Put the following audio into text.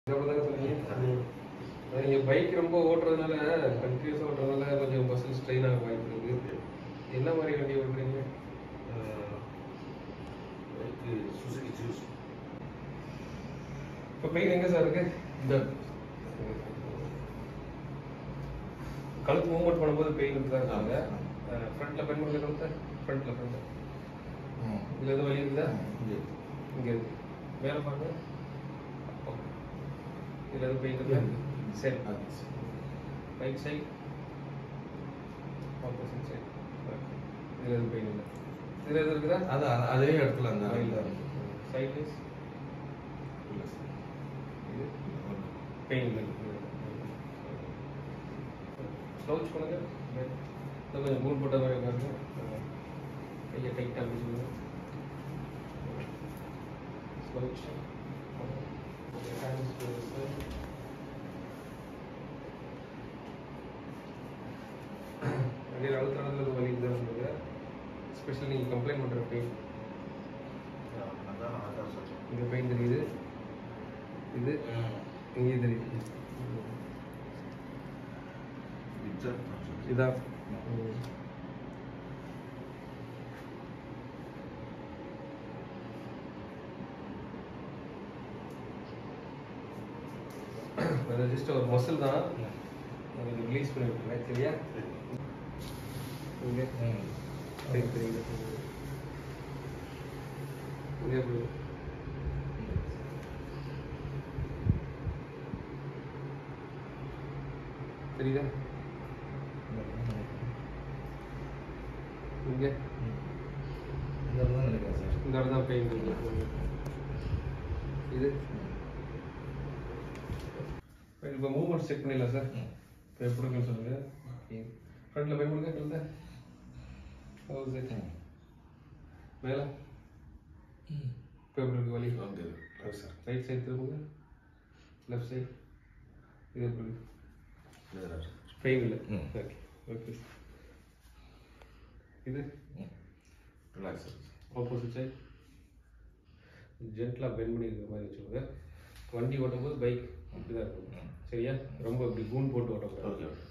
அப்படிதாங்க சொன்னீங்க நீங்கள் பைக் ரொம்ப ஓட்டுறதுனால கண்டினியூஸாக ஓட்டுறதுனால கொஞ்சம் மசில் ஸ்ட்ரெயின் ஆக வாய்ப்பு இருக்கு என்ன மாதிரி வண்டி ஓட்டுறீங்க பைக்கு சுசுகி ஜூஸ் இப்போ பெயின் எங்கே சார் இருக்கு இந்த கழுத்து மூவ்மெண்ட் பண்ணும்போது பெயின் இருக்கு தான் இருக்காங்க ஃப்ரண்ட்டில் பெயின் பண்ணுறது கழுத்து ஃப்ரண்ட்டில் ஃப்ரண்ட்டில் இதில் எதுவும் வலி இருக்குதா இங்கே இங்கே இருக்கு மேலே பாருங்க அப்போ இதில் எதுவும் பெயின் இருக்கா சரி அது ரைட் சைட் ஆப்போசிட் சைட் இதில் எதுவும் பெயின் இல்லை இதில் எதுவும் இருக்குதா அது அதே இடத்துல அந்த சைட் வைஸ் இது பெயின் இல்லை ஸ்லோச் பண்ணுங்க இன்னும் கொஞ்சம் மூண் போட்ட மாதிரி பாருங்க கையை டைட்டாக பிடிச்சிக்கோங்க ஸ்லோச் அப்படியே அழுத்த அழுத்தது வலி தான் சொல்லுங்க ஸ்பெஷல் நீங்கள் கம்ப்ளைண்ட் பண்ணுற பெயின் அதான் அதான் சொல்றேன் இந்த பெயின் தெரியுது இது இங்கே தெரியுது இதுதான் இதான் அது ஜஸ்ட் ஒரு மசில் தான் உங்களுக்கு ரிலீஸ் பண்ணி விட்டுருவேன் சரியா இங்கே சரி தெரியுது இங்கே போய் தெரியுதா இங்கே இந்த தான் நினைக்கிறேன் சார் இந்த இடம் தான் பெயின் இருக்கு இது இப்போ மூவ்மெண்ட் செக் பண்ணிடலாம் சார் இப்போ எப்படி இருக்குன்னு சொல்லுங்க ஃப்ரண்ட்டில் போய் கொடுங்க கழுத ஹவுஸ் மேலே இப்போ எப்படி இருக்கு வலி okay okay sir right side திரும்புங்க லெஃப்ட் சைடு இது எப்படி இருக்கு கிளியராக பெயின் இல்லை ம். ஓகே ஓகே இது ரிலாக்ஸ் ஆப்போசிட் சைட் ஜென்டலாக பெண்ட் பண்ணி இருக்கிற மாதிரி வச்சுக்கோங்க வண்டி ஓட்டும்போது பைக் இப்படி தான் இருக்கும் சரியா ரொம்ப இப்படி கூன் போட்டு ஓட்டக்கூடாது ஓகே ஓகே